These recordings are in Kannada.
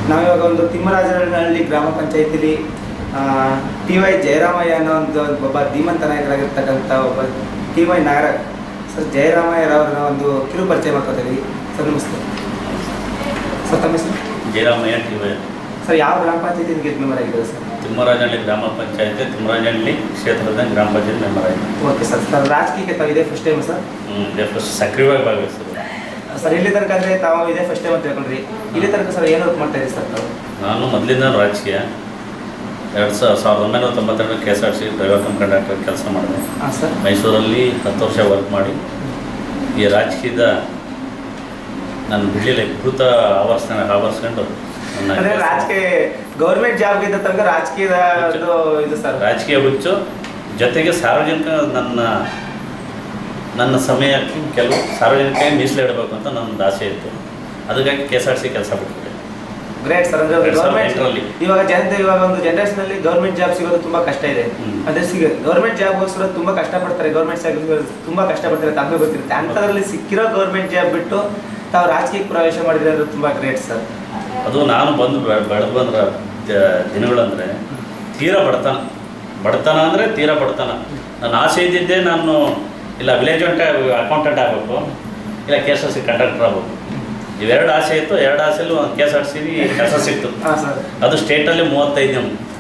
ನಾವಿವಾಗ ಒಂದು ತಿಮ್ಮರಾಜನಹಳ್ಳಿ ಗ್ರಾಮ ಪಂಚಾಯತಿಲಿ ಟಿ ವೈ ಜಯರಾಮಯ್ಯ ಅನ್ನೋ ಒಂದು ಒಬ್ಬ ಧೀಮಂತ ನಾಯಕರಾಗಿರ್ತಕ್ಕಂಥ ಒಬ್ಬ ಟಿ ವೈ ನಾಗರ ಸರ್ ಜಯರಾಮಯ್ಯರವರ ಒಂದು ಕಿರು ಪರಿಚಯ ಮಾಡ್ಕೊತೀವಿ ಸರ್ ನಮಸ್ತೆ ಸರ್ ತಮ್ಮ ಹೆಸರು ಜಯರಾಮಯ್ಯ ಟಿ ವೈ ಸರ್ ಯಾವ ಗ್ರಾಮ ಪಂಚಾಯತಿ ಗೆದ್ದು ಮೆಂಬರ್ ಆಗಿದ್ದಾರೆ ಸರ್ ತಿಮ್ಮರಾಜನಹಳ್ಳಿ ಗ್ರಾಮ ಪಂಚಾಯತಿ ತಿಮ್ಮರಾಜನಹಳ್ಳಿ ಕ್ಷೇತ್ರದ ಗ್ರಾಮ ಪಂಚಾಯತ್ ಮೆಂಬರ್ ಆಯಿತು ಓಕೆ ಸರ್ ಸರ್ ರಾಜಕೀಯಕ್ಕೆ ತಾವು ಇದೇ ಫಸ್ಟ್ ಟೈಮ್ ಸರ್ ಇದೇ ಫಸ್ಟ್ ಸಕ್ರಿಯವಾಗಿ ಭಾಗವಹಿಸಿದ್ರು ಸರ್ ಇಲ್ಲಿ ತನಕ ಅಂದರೆ ತಾವು ಇದೇ ಫಸ್ಟ್ ಟೈಮ್ ಅಂತ ಹೇಳ್ಕೊಂಡ್ರಿ ಇಲ್ಲಿ ತನಕ ಸರ್ ಏನು ವರ್ಕ್ ಮಾಡ್ತಾ ಇದ್ದೀರಿ ಸರ್ ತಾವು ನಾನು ಮೊದಲಿಂದ ರಾಜಕೀಯ ಎರಡು ಸಾವಿರ ಸಾವಿರದ ಒಂಬೈನೂರ ತೊಂಬತ್ತೆರಡು K S R C driver cum conductor ಕೆಲಸ ಮಾಡಿದೆ ಹಾಂ ಸರ್ ಮೈಸೂರಲ್ಲಿ ಹತ್ತು ವರ್ಷ ವರ್ಕ್ ಮಾಡಿ ಈ ರಾಜಕೀಯದ ನಾನು ಬಿಡಲಿಲ್ಲ ಭೂತ ಆವರಿಸ್ಕೊಂಡು ಆವರಿಸ್ಕೊಂಡು ನನ್ನ ಅಂದ್ರೆ ಕೆಲ್ಸ- ರಾಜಕೀಯ ಗೌರ್ಮೆಂಟ್ ಜಾಬ್ ಇದ್ದ ತನಕ ರಾಜಕೀಯದ ಒಂದು ಇದು ಸರ್ ರಾಜಕೀಯ ಹುಚ್ಚು ಜೊತೆಗೆ ಸಾರ್ವಜನಿಕ ನನ್ನ ನನ್ನ ಸಮಯಕ್ಕೆ ಕೆಲವು ಸಾರ್ವಜನಿಕ ಮೀಸಲಿಡಬೇಕು ಅಂತ ನನ್ನ ಆಸೆ ಇತ್ತು ಅದಕ್ಕಾಗಿ ಕೆ ಎಸ್ ಆರ್ ಸಿ ಕೆಲಸ ಬಿಟ್ಬಿಟ್ಟೆ ಗ್ರೇಟ್ ಸರ್ ಅಂದ್ರೆ ಎರಡ್ ಸಾವಿರದ ಗೌರ್ಮೆಂಟ್ ಎಂಟರಲ್ಲಿ. ಇವಾಗ ಜನತೆ ಇವಾಗ ಒಂದು ಜನರೇಷನ್ ಅಲ್ಲಿ ಗೌರ್ಮೆಂಟ್ ಜಾಬ್ ಸಿಗೋದು ತುಂಬಾ ಕಷ್ಟ ಇದೆ ಹ್ಮ್. ಅದೇ ಸಿಗ ಗೌರ್ಮೆಂಟ್ ಜಾಬ್ಗೋಸ್ಕರ ತುಂಬಾ ಕಷ್ಟಪಡ್ತಾರೆ ಗೌರ್ಮೆಂಟ್ ಜಾಬ್ ತುಂಬಾ ಕಷ್ಟಪಡ್ತಾರೆ ತಮಗೆ ಗೊತ್ತಿರುತ್ತೆ ಅಂಥದ್ರಲ್ಲಿ ಸಿಕ್ಕಿರೋ ಗೌರ್ಮೆಂಟ್ ಜಾಬ್ ಬಿಟ್ಟು ತಾವು ರಾಜಕೀಯಕ್ಕೆ ಪ್ರವೇಶ ಮಾಡಿದ್ರೆ ಅದು ತುಂಬಾ ಗ್ರೇಟ್ ಸರ್ ಅದು ನಾನು ಬಂದು ಬೆ- ಬೆಳೆದು ಬಂದ್ರ ದ- ದಿನಗಳಂದರೆ ತೀರಾ ಬಡತನ ಬಡತನ ಅಂದರೆ ತೀರಾ ಬಡತನ ನನ್ನ ಆಸೆ ಇದ್ದಿದ್ದೇ ನಾನು ಇಲ್ಲ ವಿಲೇಜ್ ಅಂತ ಅಕೌಂಟೆಂಟ್ ಆಗಬೇಕು ಇಲ್ಲ K S R C conductor ಆಗಬೇಕು ಇವೆರಡು ಆಸೆ ಇತ್ತು ಎರಡು ಆಸೆಲ್ಲೂ ಕೆ ಎಸ್ ಆರ್ ಸಿ ಕೆಲಸ ಸಿಕ್ತು ಹಾ ಸರ್ ಅದು ಸ್ಟೇಟಲ್ಲಿ ಮೂವತ್ತೈದು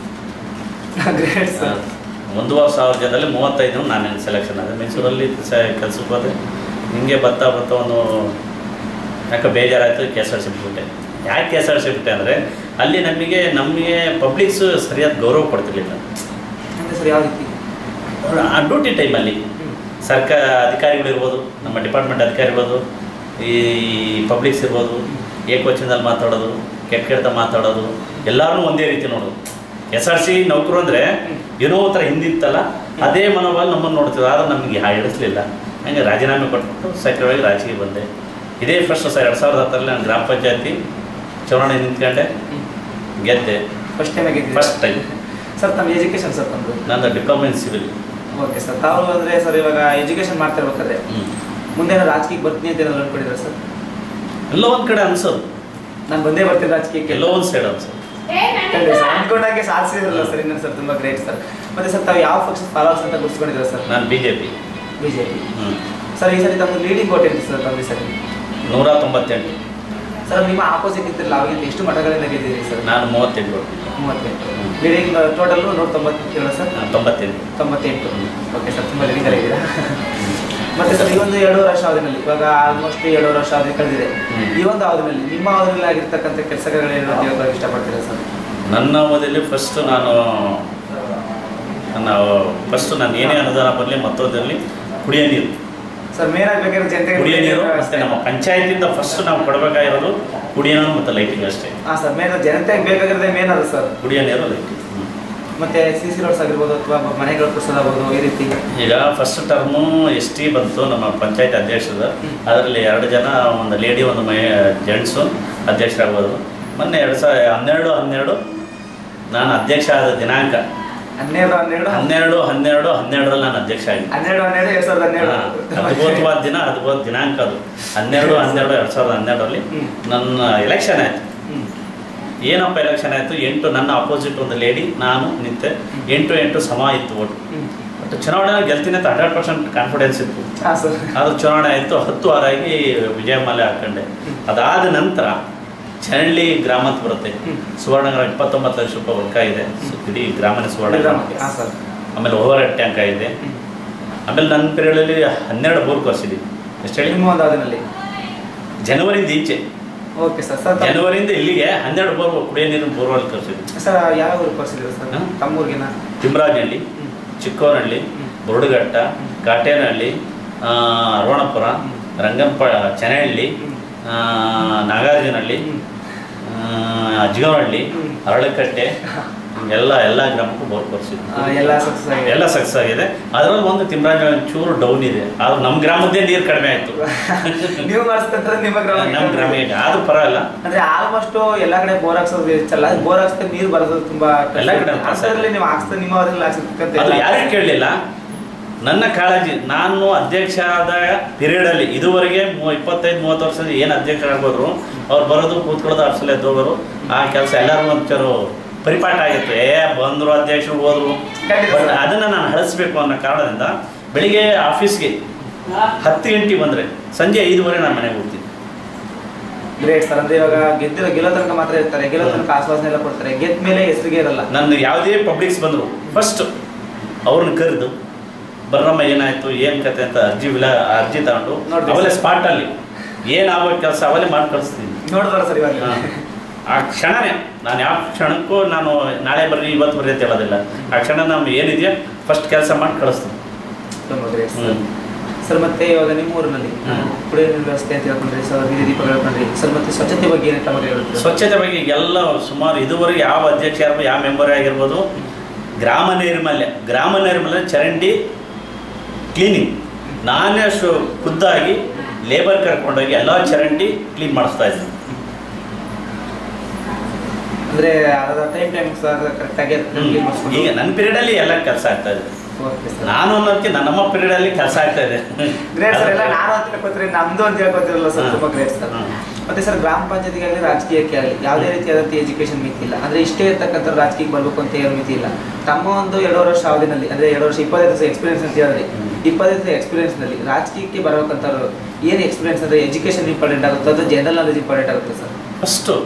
ಗ್ರೇಟ್ ಸರ್ ಒಂದೂವರೆ ಸಾವಿರ ಜನದಲ್ಲಿ ಮೂವತ್ತೈದು ನಾನು ಸೆಲೆಕ್ಷನ್ ಆದೆ ಮೈಸೂರಲ್ಲಿ ಸ ಕೆಲ್ಸಕ್ಕೆ ಹೋದೆ ಹಿಂಗೆ ಬರ್ತಾ ಬರ್ತಾ ಒಂದು ಯಾಕೆ ಬೇಜಾರಾಯಿತು ಕೆ ಎಸ್ ಆರ್ ಸಿ ಬಿಟ್ಟೆ ಯಾಕೆ ಕೆ ಎಸ್ ಆರ್ ಸಿ ಬಿಟ್ಟೆ ಅಂದರೆ ಅಲ್ಲಿ ನಮಗೆ ನಮಗೆ ಪಬ್ಲಿಕ್ಸು ಸರಿಯಾದ ಗೌರವ ಕೊಡ್ತಿರ್ಲಿಲ್ಲ ಅಂದ್ರೆ ಸರ್ ಯಾವ ರೀತಿ ಆ ಡ್ಯೂಟಿ ಟೈಮಲ್ಲಿ ಸರ್ಕಾರ ಅಧಿಕಾರಿಗಳಿರ್ಬೋದು ನಮ್ಮ ಡಿಪಾರ್ಟ್ಮೆಂಟ್ ಅಧಿಕಾರಿ ಇರ್ಬೋದು ಈ ಪಬ್ಲಿಕ್ಸ್ ಇರ್ಬೋದು ಏಕವಚನದಲ್ಲಿ ಮಾತಾಡೋದು ಕೆಟ್ಟ ಕೆಟ್ಟ ಮಾತಾಡೋದು ಎಲ್ಲರೂ ಒಂದೇ ರೀತಿ ನೋಡೋದು ಎಸ್ ಆರ್ ಸಿ ನೌಕರು ಅಂದರೆ ಏನೋ ಒಂಥರ ಹಿಂದಿತ್ತಲ್ಲ ಅದೇ ಮನೋಭಾವ ನಮ್ಮನ್ನು ನೋಡ್ತಿದ್ರು ಆದ್ರೆ ನಮಗೆ ಹಾ ಹಿಡಿಸ್ಲಿಲ್ಲ ಹಂಗೆ ರಾಜೀನಾಮೆ ಕೊಟ್ಬಿಟ್ಟು ಸಕ್ರಿಯವಾಗಿ ರಾಜಕೀಯ ಬಂದೆ ಇದೇ ಫಸ್ಟ್ ಸರ್ ಎರಡು ಸಾವಿರದ ಹತ್ತರಲ್ಲಿ ನಾನು ಗ್ರಾಮ ಪಂಚಾಯತಿ ಚುನಾವಣೆ ನಿಂತ್ಕೊಂಡೆ ಗೆದ್ದೆ ಫಸ್ಟ್ ಟೈಮ್ ಆಗಿದ್ದೀವಿ ಫಸ್ಟ್ ಟೈಮ್ ಸರ್ ತಮ್ಮ ಎಜುಕೇಶನ್ ಸರ್ ತಮ್ಮದು ನಂದು diploma in civil okay sir ತಾವು ಅಂದ್ರೆ ಸರ್ ಇವಾಗ ಎಜುಕೇಶನ್ ಮಾಡ್ತಾ ಇರ್ಬೇಕಾದ್ರೆ ಹ್ಞೂ ಮುಂದೆ ಏನೋ ರಾಜಕೀಯಕ್ಕೆ ಬರ್ತೀನಿ ಅಂತ ಏನಾದ್ರು ಅನ್ಕೊಂಡಿದ್ರೆ ಸರ್ ಎಲ್ಲೋ ಒಂದು ಕಡೆ ಅನ್ಸೋದು ನಾನು ಬಂದೇ ಬರ್ತೀನಿ ರಾಜಕೀಯಕ್ಕೆ ಎಲ್ಲೋ ಒಂದು ಸೈಡ್ ಅನ್ಸೋದು ಖಂಡಿತ ಸರ್ ಅನ್ಕೊಂಡಂಗೆ ಸಾಧಿಸಿದ್ರಲ್ಲ ಸರ್ ಇನ್ನೊಂದು ಸರ್ ತುಂಬಾ ಗ್ರೇಟ್ ಸರ್ ಮತ್ತೆ ಸರ್ ತಾವು ಯಾವ ಪಕ್ಷ ಫಾಲೋವರ್ಸ್ ಅಂತ ಗುರ್ಸ್ಕೊಂಡಿದ್ದೀರಾ ಸರ್ ನಾನು ಬಿ ಜೆ ಪಿ ಬಿಜೆಪಿ ಹ್ಞೂ ಸರ್ ಈ ಸರಿ ತಮ್ಮ ಲೀಡಿಂಗ್ ಕೋಟ್ ಏನು ಸರ್ ತಮ್ಮ ಈ ಸರಿ ನೂರ ತೊಂಬತ್ತೆಂಟು ಸರ್ ನಿಮ್ಮ ಆಪೋಸಿಟ್ ಇದ್ದಿರಲ್ಲ ಅವಾಗಿಂತ ಎಷ್ಟು ಮಠಗಳಿಂದ ಗೆದ್ದಿದ್ದೀರಿ ಸರ್ ನಾನು ಮೂವತ್ತೆಂಟು ಮೂವತ್ತೆಂಟು ಲೀಡಿಂಗ್ ಟೋಟಲ್ ನೂರ ತೊಂಬತ್ತೇಳು ಸರ್ ನಾನು ತೊಂಬತ್ತೆಂಟು ತೊಂಬತ್ತೆಂಟು ಓಕೆ ಸರ್ ತುಂಬ ಲೀಡಿಂಗ್ ಆಗಿದ್ದೀರಾ ಮತ್ತೆ ಸರ್ ಈ ಒಂದು ಎರಡೂವರೆ ವರ್ಷ ಅವಧಿನಲ್ಲಿ ಇವಾಗ ಆಲ್ಮೋಸ್ಟ್ ಎರಡೂವರೆ ವರ್ಷ ಅವಧಿ ಕಳೆದಿದೆ ಹ್ಮ್. ಈ ಒಂದು ಅವಧಿನಲ್ಲಿ ನಿಮ್ಮ ಅವಧಿಯಲ್ಲಿ ಆಗಿರ್ತಕ್ಕಂಥ ಕೆಲಸಗಳೇನು ಅಂತ ಹೇಳೋಕೆ ಇಷ್ಟಪಡ್ತೀರಾ ಸರ್ ನನ್ನ ಅವಧಿಯಲ್ಲಿ ಫಸ್ಟ್ ನಾನು ನನ್ನ ಫಸ್ಟ್ ನಾನು ಏನೇ ಅನುದಾನ ಬರಲಿ ಮತ್ತೊಂದರಲ್ಲಿ ಕುಡಿಯೋ ನೀರು ಸರ್ ಮೇನ್ ಆಗಬೇಕಾದ್ರೆ ಜನತೆಗೆ ಕುಡಿಯೋ ನೀರು ಮತ್ತು ನಮ್ಮ ಪಂಚಾಯತಿಂದ ಫಸ್ಟ್ ನಾವು ಕೊಡಬೇಕಾಗಿರೋದು ಕುಡಿಯೋ ನೀರು ಮತ್ತು ಲೈಟಿಂಗ್ ಅಷ್ಟೇ ಹಾಂ ಸರ್ ಮೇನ್ ಜನತೆಗೆ ಬೇಕಾಗಿರೋದೇ ಮೇನ್ ಅದು ಸರ್ ಕುಡಿಯೋ ನೀರು ಲೈಟಿಂಗ್ ಮತ್ತೆ ಸಿ ಸಿ ರೋಡ್ಸ್ ಆಗಿರ್ಬೋದು ಅಥವಾ ಮನೆಗಳು ಕೊಡ್ಸೋದಾಗ್ಬೋದು ಈ ರೀತಿ ಈಗ ಫಸ್ಟ್ ಟರ್ಮು ಎಸ್ ಟಿ ಬಂತು ನಮ್ಮ ಪಂಚಾಯತ್ ಅಧ್ಯಕ್ಷದ ಹ್ಮ್. ಅದರಲ್ಲಿ ಎರಡು ಜನ ಒಂದು ಲೇಡಿ ಒಂದು ಮೈ ಜೆಂಟ್ಸು ಅಧ್ಯಕ್ಷರಾಗ್ಬೋದು ಮೊನ್ನೆ ಎರಡು ಸಾವಿರ ಹನ್ನೆರಡು ಹನ್ನೆರಡು ನಾನು ಅಧ್ಯಕ್ಷ ಆದ ದಿನಾಂಕ ಹನ್ನೆರಡು ಹನ್ನೆರಡು ಹನ್ನೆರಡು ಹನ್ನೆರಡು ಹನ್ನೆರಡರಲ್ಲಿ ನಾನು ಅಧ್ಯಕ್ಷ ಆಗಿದ್ದೆ ಹನ್ನೆರಡು ಹನ್ನೆರಡು ಎರಡ್ ಸಾವಿರದ ಹಾ, ಅದ್ಭುತವಾದ ಹನ್ನೆರಡು ದಿನ ಅದ್ಭುತ ದಿನಾಂಕ ಅದು ಹನ್ನೆರಡು ಹನ್ನೆರಡು ಎರಡು ಸಾವಿರದ ಹನ್ನೆರಡರಲ್ಲಿ ಹ್ಮ್. ನನ್ನ ಎಲೆಕ್ಷನ್ ಆಯಿತು ಹ್ಮ್. ಏನಪ್ಪ ಎಲೆಕ್ಷನ್ ಆಯಿತು ಎಂಟು ನನ್ನ ಅಪೋಸಿಟ್ ಒಂದು ಲೇಡಿ ನಾನು ನಿಂತೆ ಎಂಟು ಎಂಟು ಸಮ ಇತ್ತು ಓಟು ಹ್ಮ್. ಬಟ್ ಚುನಾವಣೆ ಗೆಲ್ತೀನಿ ಅಂತ ಹಂಡ್ರೆಡ್ ಪರ್ಸೆಂಟ್ ಕಾನ್ಫಿಡೆನ್ಸ್ ಇತ್ತು ಹಾ ಸರ್ ಆದ್ರೆ ಚುನಾವಣೆ ಆಯಿತು ಹತ್ತು ವಾರಾಗಿ ವಿಜಯಮಾಲೆ ಹಾಕೊಂಡೆ ಅದಾದ ನಂತರ ಚನಳ್ಳಿ ಗ್ರಾಮ ಅಂತ ಬರುತ್ತೆ ಹ್ಮ್. ಸುವರ್ಣಗ್ರಾಮ ಇಪ್ಪತ್ತೊಂಬತ್ತು ಲಕ್ಷ ರೂಪಾಯಿ ವರ್ಕ್ ಆಗಿದೆ ಸೊ ಇಡೀ ಗ್ರಾಮನೇ ಸುವರ್ಣ ಗ್ರಾಮಕ್ಕೆ ಹಾ ಸರ್ ಆಮೇಲೆ ಓವರ್ ಹೆಡ್ ಟ್ಯಾಂಕ್ ಆಗಿದೆ ಹ್ಮ್. ಆಮೇಲೆ ನನ್ನ ಪೀರಿಯಡಲ್ಲಿ ಹನ್ನೆರಡು ಬೋರ್ ಕೊರ್ಸಿದ್ದೀವಿ ಎಷ್ಟು ಹೇಳಿ ನಿಮ್ಮ ಒಂದು ಅವಧಿನಲ್ಲಿ ಜನವರಿಯಿಂದ ಈಚೆ ಓಕೆ ಸರ್ ಸರ್ ತಮ್ಮ- ಜನವರಿಯಿಂದ ಇಲ್ಲಿಗೆ ಹನ್ನೆರಡು ಬೋರ್ ಕುಡಿಯೋ ನೀರಿನ ಬೋರ್ವೆಲ್ ಕರ್ಸಿದ್ವಿ ಸರ್ ಯಾವ ಊರು ಕೊಡ್ಸಿದ್ರು ಸರ್ ಹಾ? ತಮ್ಮೂರ್ಗಿನ ತಿಮ್ರಾಜನಹಳ್ಳಿ ಹ್ಮ್. ಚಿಕ್ಕೋನಹಳ್ಳಿ ಹ್ಮ್. ಬುರುಡುಘಟ್ಟ ಹ್ಮ್. ಕಾಟೇನಹಳ್ಳಿ ಆ, ಅರೋಣಪುರ ಹ್ಮ್. ರಂಗಂಪ ಚೆನಹಳ್ಳಿ ಹ್ಮ್. ಆ, ನಾಗಾರ್ಜುನಹಳ್ಳಿ ಹ್ಮ್. ಆ, ಅಜ್ಗನಹಳ್ಳಿ ಹ್ಮ್. ಅರಳಕಟ್ಟೆ ಎಲ್ಲ ಎಲ್ಲ ಗ್ರಾಮಕ್ಕೂ ಬೋರ್ ಕೊರ್ಸಿದ್ವಿ ಆ, ಎಲ್ಲ ಸಕ್ಸಸ್ ಆಗಿದೆ ಎಲ್ಲ ಸಕ್ಸಸ್ ಆಗಿದೆ ಅದರಲ್ಲಿ ಒಂದು ತಿಮ್ರಾಜ ಚೂರು ಡೌನ್ ಇದೆ ಆದ್ರೆ ನಮ್ಮ ಗ್ರಾಮದ್ದೇ ನೀರು ಕಡಿಮೆ ಆಯಿತು ನೀವು ಮಾಡಿಸ್ತಂದ್ರೆ ನಿಮ್ಮ ಗ್ರಾಮ ನಮ್ಮ ಗ್ರಾಮಕ್ಕೆ ಆದ್ರೂ ಪರವಾಗಿಲ್ಲ ಅಂದ್ರೆ ಆಲ್ಮೋಸ್ಟ್ ಎಲ್ಲಾ ಕಡೆ ಬೋರ್ ಹಾಕ್ಸೋದು ಹೆಚ್ಚಲ್ಲ ಬೋರ್ ಹಾಕ್ಸ್ತಾ ನೀರು ಬರೋದು ತುಂಬಾ ಎಲ್ಲ ಕಡೆ ಹಾಕ್ಸ್ತಾರೆ. ಅಂತದ್ರಲ್ಲಿ ನೀವು ಹಾಕ್ಸ್ತಾ ನಿಮ್ಮ ಅವಧಿಯಲ್ಲಿ ಹಾಕ್ಸಿರ್ತಕ್ಕಂಥ ಅದು ಎಲ್ಲ- ಯಾರಿಗೂ ಕೇಳಲಿಲ್ಲ ನನ್ನ ಕಾಳಜಿ ನಾನು ಅಧ್ಯಕ್ಷ ಆದ ಪೀರಿಯಡಲ್ಲಿ ಇದುವರೆಗೆ ಮೂ ಇಪ್ಪತ್ತೈದು ಮೂವತ್ತು ವರ್ಷದ ಏನು ಅಧ್ಯಕ್ಷ ಆಗ್ಬೋದ್ರು ಅವ್ರು ಬರೋದು ಕೂತ್ಕೊಳ್ಳೋದು ಅರ್ಸಲೆ ಎದ್ದೋಗೋರು ಆ ಕೆಲಸ ಎಲ್ಲರೂ ಒಂಚೂರು ಪರಿಪಾಠ ಆಗಿತ್ತು ಏ ಬಂದರು ಅಧ್ಯಕ್ಷರು ಹೋದ್ರು ಖಂಡಿತ ಬಟ್ ಸರ್. ಅದನ್ನು ನಾನು ಹಳಿಸ್ಬೇಕು ಅನ್ನೋ ಕಾರಣದಿಂದ ಬೆಳಿಗ್ಗೆ ಆಫೀಸ್ಗೆ ಹತ್ತು ಗಂಟೆಗೆ ಬಂದರೆ ಸಂಜೆ ಐದುವರೆ ನಾನು ಮನೆಗೆ ಹೋಗ್ತೀನಿ ಗ್ರೇಟ್ ಸರ್ ಅಂದ್ರೆ ಇವಾಗ ಗೆದ್ದಿರೋ ಗೆಲ್ಲೋ ತನಕ ಮಾತ್ರ ಇರ್ತಾರೆ ಗೆಲ್ಲೋ ತನಕ ಆಶ್ವಾಸನೆ ಎಲ್ಲ ಕೊಡ್ತಾರೆ ಗೆದ್ದ ಮೇಲೆ ಹೆಸರಿಗೆ ಇರಲ್ಲ ನನ್ನ ಯಾವುದೇ ಪಬ್ಲಿಕ್ಸ್ ಬಂದರು ಫಸ್ಟ್ ಅವ್ರನ್ನ ಕರೆದು ಬರ್ರಮ್ಮ ಏನಾಯ್ತು ಏನು ಕತೆ ಅಂತ ಅರ್ಜಿ ವಿಲ ಅರ್ಜಿ ತಗೊಂಡು ನೋಡ್ರಿ ಅವಲೇ ಸರ್. ಸ್ಪಾಟಲ್ಲಿ ಏನಾಗೋ ಕೆಲಸ ಅವಲೇ ಮಾಡಿ ಕಳಿಸ್ತೀನಿ ನೋಡಿದ್ರ ಸರ್ ಇವಾಗ ಹಾ. ಆ ಕ್ಷಣನೇ ನಾನು ಯಾವ ಕ್ಷಣಕ್ಕೂ ನಾನು ನಾಳೆ ಬರ್ರಿ ಇವತ್ತು ಬರ್ರಿ ಅಂತ ಹೇಳೋದಿಲ್ಲ ಆ ಕ್ಷಣ ನಾವು ಏನಿದೆಯೋ ಫಸ್ಟ್ ಕೆಲಸ ಮಾಡಿ ಕಳಿಸ್ತೀನಿ ತುಂಬಾ ಗ್ರೇಟ್ ಸರ್ ಹ್ಮ್. ಸರ್ ಮತ್ತೆ ಇವಾಗ ನಿಮ್ಮ ಊರಿನಲ್ಲಿ ಹ್ಮ್. ಕುಡಿಯೋ ನೀರಿನ ವ್ಯವಸ್ಥೆ ಅಂತ ಹೇಳ್ಕೊಂಡ್ರಿ ಸರ್ ಬೀದಿ ದೀಪಗಳು ಹೇಳ್ಕೊಂಡ್ರಿ ಸರ್ ಮತ್ತೆ ಸ್ವಚ್ಛತೆ ಬಗ್ಗೆ ಏನು ಕ್ರಮ ಕೈಗೊಳ್ತೀರಾ? ಸ್ವಚ್ಛತೆ ಬಗ್ಗೆ ಎಲ್ಲ ಸುಮಾರು ಇದುವರೆಗೆ ಯಾವ ಅಧ್ಯಕ್ಷ ಯಾರು ಯಾವ ಮೆಂಬರ್ ಆಗಿರ್ಬೋದು ಗ್ರಾಮ ನೈರ್ಮಲ್ಯ ಗ್ರಾಮ ನೈರ್ಮಲ್ಯ ಚರಂಡಿ ಕ್ಲೀನಿಂಗ್ ನಾನೇ ಶು ಖುದ್ದಾಗಿ ಲೇಬರ್ ಕರ್ಕೊಂಡೋಗಿ ಎಲ್ಲ ಚರಂಡಿ ಕ್ಲೀನ್ ಮಾಡಿಸ್ತಾ ಇದ್ದೀನಿ ಅಂದ್ರೆ ಅದರ ಟೈಮ್ ಟೈಮ್ ಸರ್ ಕರೆಕ್ಟಾಗಿ ಈಗ ನನ್ನ ಪೀರಿಯಡಲ್ಲಿ ಎಲ್ಲ ಕೆಲಸ ಆಗ್ತಾ ಇದೆ ಓಕೆ ಸರ್ ನಾನು ಅನ್ನೋದಕ್ಕೆ ನನ್ನಮ್ಮ ಪೀರಿಯಡಲ್ಲಿ ಕೆಲಸ ಆಗ್ತಾ ಇದೆ ಗ್ರೇಟ್ ಸರ್ ಎಲ್ಲ ನಾನು ಅಂತ ಹೇಳ್ಕೊತೀರಿ ನಮ್ದು ಅಂತ ಹೇಳ್ಕೊತಿರಲ್ಲ ಸರ್ ಹಾ. ತುಂಬಾ ಗ್ರೇಟ್ ಸರ್ ಹಾ. ಮತ್ತೆ ಸರ್ ಗ್ರಾಮ ಪಂಚಾಯತಿಗೆ ಆಗಲಿ ರಾಜಕೀಯಕ್ಕೆ ಆಗಲಿ ಯಾವುದೇ ರೀತಿಯಾದಂಥ ಎಜುಕೇಶನ್ ಮಿತಿ ಇಲ್ಲ ಅಂದ್ರೆ ಇಷ್ಟೇ ಇರ್ತಕ್ಕಂಥ ರಾಜಕೀಯಕ್ಕೆ ಬರಬೇಕು ಅಂತ ಏನು ಮಿತಿ ಇಲ್ಲ ತಮ್ಮ ಒಂದು ಎರಡೂವರೆ ವರ್ಷ ಅವಧಿನಲ್ಲಿ ಅಂದ್ರೆ ಎರಡು ವರ್ಷ ಇಪ್ಪತ್ತೈದು ವರ್ಷ ಎಕ್ಸ್ಪೀರಿಯನ್ಸ್ ಅಂತ ಹೇಳಿದ್ರೆ ಹ್ಮ್. ಇಪ್ಪತ್ತೈದು ಎಕ್ಸ್ಪೀರಿಯನ್ಸ್ ನಲ್ಲಿ ರಾಜಕೀಯಕ್ಕೆ ಬರಬೇಕಂತವ್ರು ಏನು ಎಕ್ಸ್ಪೀರಿಯನ್ಸ್ ಅಂದ್ರೆ ಎಜುಕೇಶನ್ ಇಂಪಾರ್ಟೆಂಟ್ ಆಗುತ್ತೆ ಅದು ಜನರಲ್ ನಾಲೆಜ್ ಇಂಪಾರ್ಟೆಂಟ್ ಆಗುತ್ತೆ ಸರ್ ಫಸ್ಟು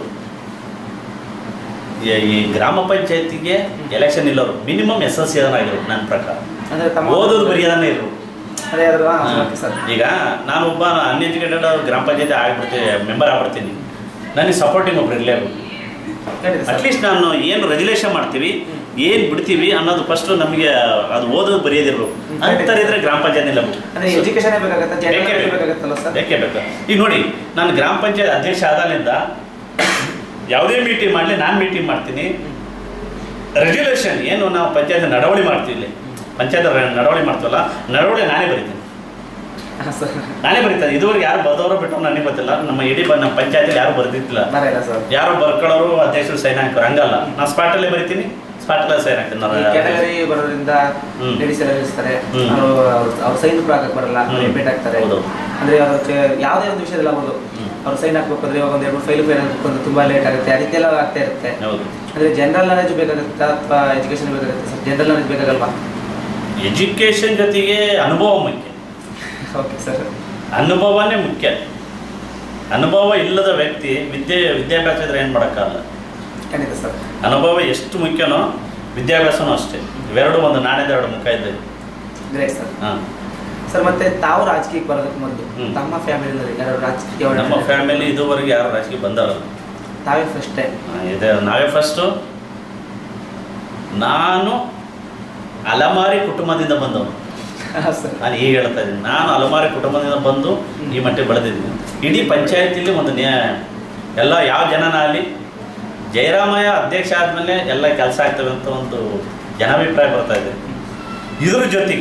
ಈ ಗ್ರಾಮ ಪಂಚಾಯತಿಗೆ ಎಲೆಕ್ಷನ್ ಇಲ್ಲವರು ಮಿನಿಮಮ್ ಎಸ್ ಎಲ್ ಸಿ ಆಗಿರೋದು ನನ್ನ ಪ್ರಕಾರ ಅಂದ್ರೆ ತಮ್ಮ ಓದೋದು ಬರೆಯೋದನ್ನೇ ಇರೋದು ಅದೇ ಅದ್ರ ಓಕೆ ಸರ್ ಈಗ ನಾನು ಒಬ್ಬ ಅನ್ಎಜುಕೇಟೆಡ್ ಗ್ರಾಮ ಪಂಚಾಯತಿ ಆಗ್ಬಿಡ್ತೀನಿ ಮೆಂಬರ್ ಆಗ್ಬಿಡ್ತೀನಿ ನನಗೆ ಸಪೋರ್ಟಿಂಗ್ ಒಬ್ರು ಇರಲೇಬೇಕು ಖಂಡಿತ ಸರ್ ಅಟ್ಲೀಸ್ಟ್ ನಾನು ಏನು ರೆಗ್ಯುಲೇಷನ್ ಮಾಡ್ತೀವಿ ಏನು ಬಿಡ್ತೀವಿ ಅನ್ನೋದು ಫಸ್ಟ್ ನಮಗೆ ಅದು ಓದೋದು ಬರೆಯೋದಿರ್ಬೇಕು ಅಂತರಿದ್ರೆ ಗ್ರಾಮ ಪಂಚಾಯತ್ ನಿಲ್ಲಬೇಕು ಅಂದ್ರೆ ಎಜುಕೇಶನ್ ಬೇಕಾಗತ್ತೆ ಬೇಕೇ ಜನರಲ್ ಬೇಕು. ಬೇಕಾಗತ್ತಲ್ಲ ಸರ್ ಬೇಕೇ ಬೇಕು ಈಗ ನೋಡಿ ನಾನು ಗ್ರಾಮ ಪಂಚಾಯತ್ ಅಧ್ಯಕ್ಷ ಆದಾಗಿಂದ ಯಾವುದೇ ಮೀಟಿಂಗ್ ಮಾಡಲಿ ನಾನು ಮೀಟಿಂಗ್ ಮಾಡ್ತೀನಿ ರೆಗ್ಯುಲೇಷನ್ ಏನು ನಾವು ಪಂಚಾಯತ್ ನಡವಳಿ ಮಾಡ್ತೀವಿ ಇಲ್ಲಿ ಪಂಚಾಯತ್ ನಡವಳಿ ಮಾಡ್ತೀವಲ್ಲ ನಡವಳಿ ನಾನೇ ಬರಿತೀನಿ ಹಾಂ ಸರ್ ನಾನೇ ಬರೀತಾರೆ ಇದುವರೆಗೆ ಯಾರು ಬದವರು ಬಿಟ್ಟು ನನಗೆ ಗೊತ್ತಿಲ್ಲ ನಮ್ಮ ಇಡೀ ಬ- ನಮ್ಮ ಪಂಚಾಯತಿಲಿ ಯಾರು ಬರೆದಿತ್ತಿಲ್ಲ ಬರಲ್ಲ ಸರ್ ಯಾರು ಬರ್ಕೊಳ್ಳೋರು ಅಧ್ಯಕ್ಷರು ಸೈನ್ ಹಾಕೋರು ಹಂಗಲ್ಲ ನಾನು ಸ್ಪಾಟಲ್ಲೇ ಬರಿತೀನಿ ಸ್ಪಾಟಲ್ಲೇ ಸೈನ್ ಹಾಕ್ತೀನಿ ನಾನು ಕ್ಯಾಟಗರಿ ಬರೋದ್ರಿಂದ ಹ್ಮ್. ಲೇಡೀಸ್ ಎಲ್ಲ ಇರ್ತಾರೆ ಹ್ಮ್. ಅವರು ಅವ್ರ ಸೈನ್ ಕೂಡ ಹಾಕಕ್ ಬರಲ್ಲ ಹ್ಮ್. ರಿಪೀಟ್ ಆಗ್ತಾರೆ ಹೌದು. ಅಂದ್ರೆ ಅವ್ರಿಗೆ ಯಾವುದೇ ಒಂದು ವಿಷಯದಲ್ಲಿ ಆಗ್ಬೋದು ಹ್ಮ್. ಅವ್ರು ಸೈನ್ ಹಾಕ್ಬೇಕು ಅಂದ್ರೆ ಇವಾಗ ಒಂದು ಎರಡು ಫೈಲ್ ಫೈಲ್ ಹಾಕ್ಬೇಕು ಅಂದ್ರೆ ತುಂಬಾ ಲೇಟ್ ಆಗುತ್ತೆ ಆ ರೀತಿ ಎಲ್ಲ ಆಗ್ತಾ ಇರುತ್ತೆ ಹೌದು ಅಂದ್ರೆ ಜನರಲ್ ನಾಲೆಜ್ ಬೇಕಾಗುತ್ತೆ ಅಥವಾ ಎಜುಕೇಶನ್ ಬೇಕಾಗುತ್ತೆ ಸರ್ ಜನರಲ್ ನಾಲೆಜ್ ಬೇಕಾಗಲ್ವಾ ಎಜುಕೇಷನ್ ಜೊತೆಗೆ ಅನುಭವ ಮುಖ್ಯ ಓಕೆ ಸರ್ ಅನುಭವನೇ ಮುಖ್ಯ ಅನುಭವ ಇಲ್ಲದ ವ್ಯಕ್ತಿ ವಿದ್ಯೆ ವಿದ್ಯಾಭ್ಯಾಸ ಇದ್ರೆ ಏನು ಮಾಡೋಕ್ಕಾಗಲ್ಲ ಖಂಡಿತ ಸರ್ ಅನುಭವ ಎಷ್ಟು ಮುಖ್ಯನೋ ವಿದ್ಯಾಭ್ಯಾಸನೂ ಅಷ್ಟೇ ಇವೆರಡು ಒಂದು ನಾಣ್ಯದ ಎರಡು ಮುಖ ಇದ್ದೆ ಗ್ರೇಟ್ ಸರ್ ಹಾಂ ಸರ್ ಮತ್ತೆ ತಾವು ರಾಜಕೀಯಕ್ಕೆ ಬರೋದಕ್ಕೆ ಮೊದಲು ಹ್ಮ್. ತಮ್ಮ ಫ್ಯಾಮಿಲಿನಲ್ಲಿ ಯಾರು ರಾಜಕೀಯ ನಮ್ಮ ಫ್ಯಾಮಿಲಿ ಇದುವರೆಗೆ ಯಾರು ರಾಜಕೀಯ ಬಂದವರಲ್ಲ ತಾವೇ ಫಸ್ಟ್ ಟೈಮ್ ಇದೆ ನಾವೇ ಫಸ್ಟು ನಾನು ಅಲಮಾರಿ ಕುಟುಂಬದಿಂದ ಬಂದವನು ಸರ್ ನಾನು ಈಗ ಹೇಳ್ತಾ ಇದ್ದೀನಿ ನಾನು ಅಲಮಾರಿ ಕುಟುಂಬದಿಂದ ಬಂದು ಈ ಮಟ್ಟಿಗೆ ಬೆಳೆದಿದ್ದೀನಿ ಇಡೀ ಪಂಚಾಯತಿಲಿ ಒಂದು ನ್ಯಾಯ ಎಲ್ಲ ಯಾವ ಜನನ ಆಗಲಿ ಜಯರಾಮಯ್ಯ ಅಧ್ಯಕ್ಷ ಆದಮೇಲೆ ಎಲ್ಲ ಕೆಲಸ ಆಗ್ತವೆ ಅಂತ ಒಂದು ಜನಾಭಿಪ್ರಾಯ ಬರ್ತಾ ಇದೆ ಇದ್ರ ಜೊತೆಗೆ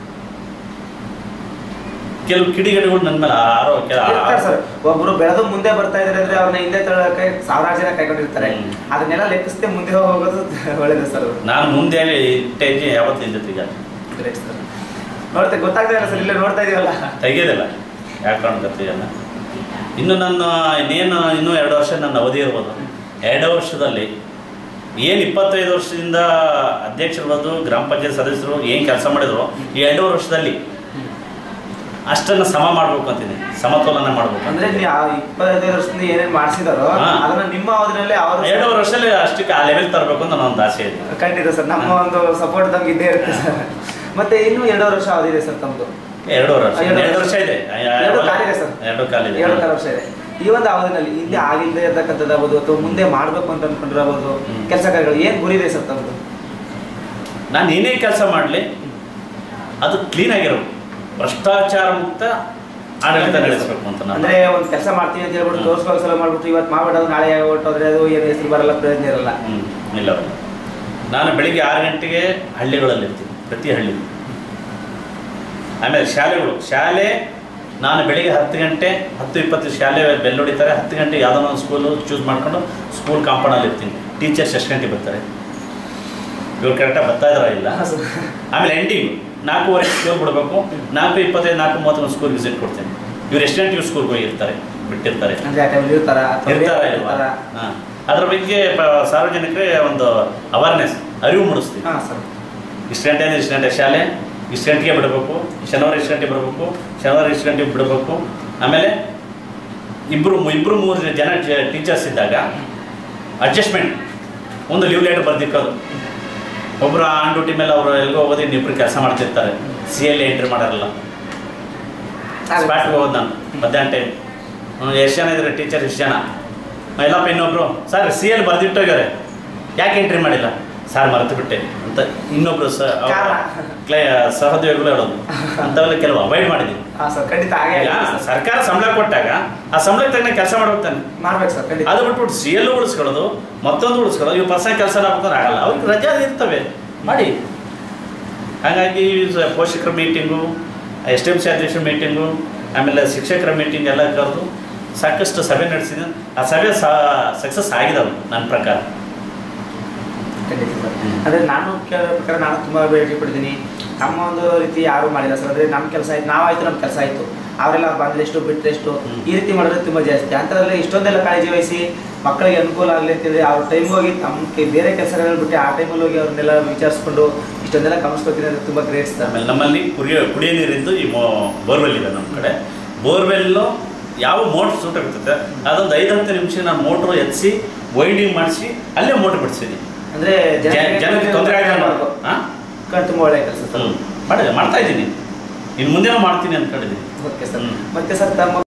ಕೆಲವು ಕಿಡಿಗೇಡಿಗಳು ನನ್ನ ಮೇಲೆ ಆರೋಗ್ಯ ಇರ್ತಾರೆ ಸರ್ ಒಬ್ರು ಬೆಳೆದು ಮುಂದೆ ಬರ್ತಾ ಇದಾರೆ ಅಂದ್ರೆ ಅವ್ರನ್ನ ಹಿಂದೆ ತಳ್ಳಕ್ಕೆ ಸಾವಿರಾರು ಜನ ಕೈಗೊಂಡಿರ್ತಾರೆ ಹ್ಮ್. ಅದನ್ನೆಲ್ಲ ಲೆಕ್ಕಿಸದೆ ಮುಂದೆ ಹೋಗೋದು ಒಳ್ಳೇದು ಸರ್ ಅದು ನಾನು ಮುಂದೆ ಇಟ್ಟೇಜಿ ಯಾವತ್ತು ನಿನ್ನ ಜೊತೆಗೆ ಗ್ರೇಟ್ ಸರ್ ನೋಡ್ತಾ ಗೊತ್ತಾಗ್ತಾ ಇಲ್ಲ ಸರ್ ಇಲ್ಲೇ ನೋಡ್ತಾ ಇದೀವಲ್ಲ ತೆಗೆಯೋದಿಲ್ಲ ಯಾಕೆ ಕಾರಣ ಗೊತ್ತಿಲ್ಲ ಇನ್ನು ನನ್ನ ಇನ್ನೇನು ಇನ್ನೂ ಎರಡು ವರ್ಷ ನನ್ನ ಅವಧಿ ಇರ್ಬೋದು ಎರಡು ವರ್ಷದಲ್ಲಿ ಏನು ಇಪ್ಪತ್ತೈದು ವರ್ಷದಿಂದ ಅಧ್ಯಕ್ಷರು ಬಂದು ಗ್ರಾಮ ಪಂಚಾಯತ್ ಸದಸ್ಯರು ಏನು ಕೆಲಸ ಮಾಡಿದ್ರು ಈ ಎರಡೂವರೆ ವರ್ಷದಲ್ಲಿ ಅಷ್ಟನ್ನು ಸಮ ಮಾಡ್ಬೇಕು ಅಂತೀನಿ ಸಮತೋಲನ ಮಾಡ್ಬೇಕು ಅಂದ್ರೆ ನೀವು ಆ ಇಪ್ಪತ್ತೈದು ವರ್ಷದಿಂದ ಏನೇನ್ ಮಾಡಿಸಿದಾರೋ ಹಾ. ಅದನ್ನ ನಿಮ್ಮ ಅವಧಿನಲ್ಲಿ ಅವರು ಎರಡೂವರೆ ವರ್ಷದಲ್ಲಿ ಅಷ್ಟಕ್ಕೆ ಆ ಲೆವೆಲ್ ತರಬೇಕು ಅಂತ ನನ್ನ ಒಂದು ಆಸೆ ಇದೆ ಖಂಡಿತ ಸರ್ ನಮ್ಮ ಒಂದು ಸಪೋರ್ಟ್ ತಮ್ಗೆ ಇದ್ದೇ ಇರುತ್ತೆ ಸರ್ ಮತ್ತೆ ಇನ್ನು ಎರಡೂವರೆ ವರ್ಷ ಅವಧಿ ಇದೆ ಸರ್ ತಮ್ದು ಎರಡೂವರೆ ವರ್ಷ ಎರಡು ಎರಡು ವರ್ಷ ಇದೆ ಎರಡು ಕಾಲಿದೆ ಸರ್. ಎರಡು ಕಾಲಿದೆ ಎರಡು ಕಾಲ ವರ್ಷ ಇದೆ ಈ ಒಂದು ಅವಧಿನಲ್ಲಿ ಹಿಂದೆ ಆಗಿಲ್ಲದೆ ಇರ್ತಕ್ಕಂಥದ್ದಾಗ್ಬೋದು ಅಥವಾ ಮುಂದೆ ಮಾಡ್ಬೇಕು ಅಂತ ಅನ್ಕೊಂಡಿರಬಹುದು ಹ್ಮ್. ಕೆಲಸ ಕಾರ್ಯಗಳು ಏನ್ ಗುರಿ ಇದೆ ಸರ್ ತಮ್ದು ನಾನು ಏನೇ ಕೆಲಸ ಮಾಡಲಿ ಅದು ಕ್ಲೀನ್ ಆಗಿರೋದು ಭ್ರಷ್ಟಾಚಾರ ಮುಕ್ತ ಆಡಳಿತ ನಡೆಸಬೇಕು ಅಂತ ನಾನು ಅಂದ್ರೆ ಒಂದ್ ಕೆಲಸ ಮಾಡ್ತೀವಿ ಅಂತ ಹೇಳ್ಬಿಟ್ಟು ಹ್ಮ್. ತೋರ್ಸ್ಕೊಳ್ಳೋ ಸಲ ಮಾಡ್ಬಿಟ್ಟು ಇವತ್ತು ಮಾಡ್ಬಿಡೋದು ನಾಳೆ ಹೊಟ್ಟೋದ್ರೆ ಅದು ಏನು ಹೆಸರು ಬರಲ್ಲ ಪ್ರಯೋಜನ ಇರಲ್ಲ ಹ್ಮ್, ಇಲ್ಲ ಇಲ್ಲ. ನಾನು ಬೆಳಿಗ್ಗೆ ಆರು ಗಂಟೆಗೆ ಹಳ್ಳಿಗಳಲ್ಲಿ ಇರ್ತೀನಿ ಪ್ರತಿ ಹಳ್ಳಿ ಆಮೇಲೆ ಶಾಲೆಗಳು ಶಾಲೆ ನಾನು ಬೆಳಿಗ್ಗೆ ಹತ್ತು ಗಂಟೆ ಹತ್ತು ಇಪ್ಪತ್ತು ಶಾಲೆ ಬೆಲ್ ಹೊಡಿತಾರೆ ಹತ್ತು ಗಂಟೆಗೆ ಯಾವುದೋ ಒಂದು ಸ್ಕೂಲು ಚೂಸ್ ಮಾಡ್ಕೊಂಡು ಸ್ಕೂಲ್ ಕಾಂಪೌಂಡಲ್ಲಿ ಇರ್ತೀನಿ ಟೀಚರ್ಸ್ ಎಷ್ಟು ಗಂಟೆಗೆ ಬರ್ತಾರೆ ಇವ್ರು ಕರೆಕ್ಟಾಗಿ ಬರ್ತಾ ಇದಾರ ಇಲ್ಲ ಆಮೇಲೆ ಎಂಡಿಂಗ್ ನಾಲ್ಕೂವರೆ ಸ್ಕೂಲ್ ಬಿಡಬೇಕು ನಾಲ್ಕು ಇಪ್ಪತ್ತೈದು ನಾಲ್ಕು ಮೂವತ್ತೊಂದು ಸ್ಕೂಲ್ ವಿಸಿಟ್ ಕೊಡ್ತೀನಿ ಇವ್ರು ಎಷ್ಟೆಂಟು ಇವ್ರು ಸ್ಕೂಲ್ಗೆ ಹೋಗಿರ್ತಾರೆ ಬಿಟ್ಟಿರ್ತಾರೆ ಅಂದ್ರೆ ಆ ಟೈಮಲ್ಲಿ ಇರ್ತಾರ ಅಥವಾ ಇರ್ತಾರ ಬೇರೆ ಇಲ್ವಾ ಇರ್ತಾರ? ಹಾಂ ಅದ್ರ ಬಗ್ಗೆ ಪ- ಸಾರ್ವಜನಿಕರಿಗೆ ಒಂದು ಅವೇರ್ನೆಸ್ ಅರಿವು ಮೂಡಿಸ್ತೀವಿ ಹಾ ಸರ್ ಇಷ್ಟು ಗಂಟೆ ಅಂದ್ರೆ ಇಷ್ಟು ಗಂಟೆ ಶಾಲೆ ಇಷ್ಟು ಗಂಟೆಗೆ ಬಿಡಬೇಕು ಶನಿವಾರ ಇಷ್ಟು ಗಂಟೆಗೆ ಬರಬೇಕು ಶನಿವಾರ ಇಷ್ಟು ಗಂಟೆಗೆ ಬಿಡಬೇಕು ಆಮೇಲೆ ಇಬ್ಬರು ಇಬ್ಬರು ಮೂರು ಜನ ಟೀಚರ್ಸ್ ಇದ್ದಾಗ ಅಡ್ಜಸ್ಟ್ಮೆಂಟ್ ಒಂದು ಲೀವ್ ಲೆಟರ್ ಬರ್ದಿಕ್ಕೋದು ಒಬ್ಬರು ಆನ್ ಡ್ಯೂಟಿ ಮೇಲೆ ಅವರು ಎಲ್ಲಿಗೋ ಹೋಗೋದು ಇನ್ನಿಬ್ರು ಕೆಲಸ ಮಾಡ್ತಿರ್ತಾರೆ ಸಿ ಎಲ್ ಎಂಟ್ರಿ ಮಾಡೋರಲ್ಲ ಸ್ಪಾಟ್ಗೆ ಹೋಗೋದು ನಾನು ಮಧ್ಯಾಹ್ನ ಟೈಮ್ ಎಷ್ಟು ಜನ ಇದ್ದಾರೆ ಟೀಚರ್ ಎಷ್ಟು ಜನ ಎಲ್ಲಪ್ಪ ಇನ್ನೊಬ್ರು ಸರ್ ಸಿ ಎಲ್ ಬರ್ದಿಟ್ಟೋಗ್ಯಾರೆ ಯಾಕೆ ಎಂಟ್ರಿ ಮಾಡಿಲ್ಲ ಸರ್ ಮರೆತು ಬಿಟ್ಟೆ ಅಂತ ಇನ್ನೊಬ್ರು ಸ ಅವ್ರ ಕಾರಣ? ಕ್ಲೇ ಸಹೋದ್ಯೋಗಿಗಳು ಹೇಳೋದು ಅಂಥವೆಲ್ಲ ಕೆಲವು ಅವಾಯ್ಡ್ ಮಾಡಿದ್ವಿ ಹಾ ಸರ್ ಖಂಡಿತ ಹಾಗೆ ಈಗ ಸರ್ಕಾರ ಸಂಬಳ ಕೊಟ್ಟಾಗ ಆ ಸಂಬಳಕ್ಕೆ ತಕ್ಕ ಕೆಲಸ ಮಾಡ್ಬೇಕು ತಾನೆ ಮಾಡ್ಬೇಕು ಸರ್ ಖಂಡಿತ ಅದು ಬಿಟ್ಬಿಟ್ಟು ಸಿ ಎಲ್ ಉಳಿಸ್ಕೊಳ್ಳೋದು ಮತ್ತೊಂದು ಉಳಿಸ್ಕೊಳ್ಳೋದು ಇವು ಪರ್ಸನಲ್ ಕೆಲಸ ಆಗ್ಬೇಕಾದ್ರೆ ಆಗಲ್ಲ ಅವ್ರಿಗೆ ರಜೆ ಇರ್ತವೆ ಮಾಡಿ ಹಾಗಾಗಿ ಸ- ಪೋಷಕರ ಮೀಟಿಂಗು ಎಸ್ ಎಮ್ ಸಿ ಅಧ್ಯಕ್ಷರ ಮೀಟಿಂಗು ಆಮೇಲೆ ಶಿಕ್ಷಕರ ಮೀಟಿಂಗ್ ಎಲ್ಲ ಕರೆದು ಸಾಕಷ್ಟು ಸಭೆ ನಡೆಸಿದ ಆ ಸಭೆ ಸಕ್ಸಸ್ ಆಗಿದಾವೆ ನನ್ನ ಪ್ರಕಾರ ಖಂಡಿತ ಸರ್ ಅಂದ್ರೆ ನಾನು ಕೇಳೋ ಪ್ರಕಾರ ನಾನು ತುಂಬಾ ಭೇಟಿ ಪಡ್ತೀನಿ ನಮ್ಮ ಒಂದು ರೀತಿ ಯಾರು ಮಾಡಿಲ್ಲ ಸರ್ ಅಂದ್ರೆ ನಮ್ಮ ಕೆಲಸ ಆಯ್ತು ನಾವಾಯ್ತು ನಮ್ಮ ಕೆಲಸ ಆಯ್ತು ಅವರೆಲ್ಲ ಬಂದೆಷ್ಟು ಬಿಟ್ಟರೆಷ್ಟು ಹ್ಮ್. ಈ ರೀತಿ ಮಾಡಿದ್ರೆ ತುಂಬಾ ಜಾಸ್ತಿ ಅಂಥದ್ರಲ್ಲಿ ಇಷ್ಟೊಂದೆಲ್ಲ ಕಾಳಜಿ ವಹಿಸಿ ಮಕ್ಕಳಿಗೆ ಅನುಕೂಲ ಆಗಲಿ ಅಂತೇಳಿ ಅವ್ರ ಟೈಮ್ ಹೋಗಿ ತಮ್ಮ ಕೆ- ಬೇರೆ ಕೆಲಸಗಳನ್ನ ಬಿಟ್ಟು ಆ ಟೈಮಲ್ಲಿ ಹೋಗಿ ಅವ್ರನ್ನೆಲ್ಲ ವಿಚಾರಿಸ್ಕೊಂಡು ಇಷ್ಟೊಂದೆಲ್ಲ ಗಮನಿಸ್ಕೊತೀನಿ ಅಂದ್ರೆ ತುಂಬಾ ಗ್ರೇಟ್ ಸರ್ ಆಮೇಲೆ ನಮ್ಮಲ್ಲಿ ಕುಡಿಯೋ ಕುಡಿಯೋ ನೀರಿಂದು ಈ ಮೋ ಬೋರ್ವೆಲ್ ಇದೆ ನಮ್ಮ ಕಡೆ ಬೋರ್ವೆಲ್ಲು ಯಾವ ಮೋಟ್ರ್ ಸೂಟ್ ಆಗ್ತದೆ ಅದೊಂದು ಐದು ಹತ್ತು ನಿಮಿಷ ನಾನು ಮೋಟ್ರು ಎತ್ಸಿ ವೈಂಡಿಂಗ್ ಮಾಡಿಸಿ ಅಲ್ಲೇ ಮೋಟ್ರ್ ಬಿಡಿಸಿದ್ದೀನಿ ಅಂದ್ರೆ ಜನಕ್ಕೆ ತೊಂದರೆ ಆಗಲ್ಲ ಹಾಂ ಕಣ್ ತುಂಬಾ ಒಳ್ಳೆ ಕೆಲಸ ಸರ್ ಹ್ಞೂ ಮಾಡಿದೆ ಮಾಡ್ತಾ ಇದ್ದೀನಿ ಇನ್ನು ಮುಂದೆನೂ ಮಾಡ್ತೀನಿ ಅಂದ್ಕೊಂಡಿದ್ದೀನಿ ಓಕೆ ಸರ್ ಹ್ಮ್. ಮತ್ತೆ ಸರ್ ತಮ್ಮ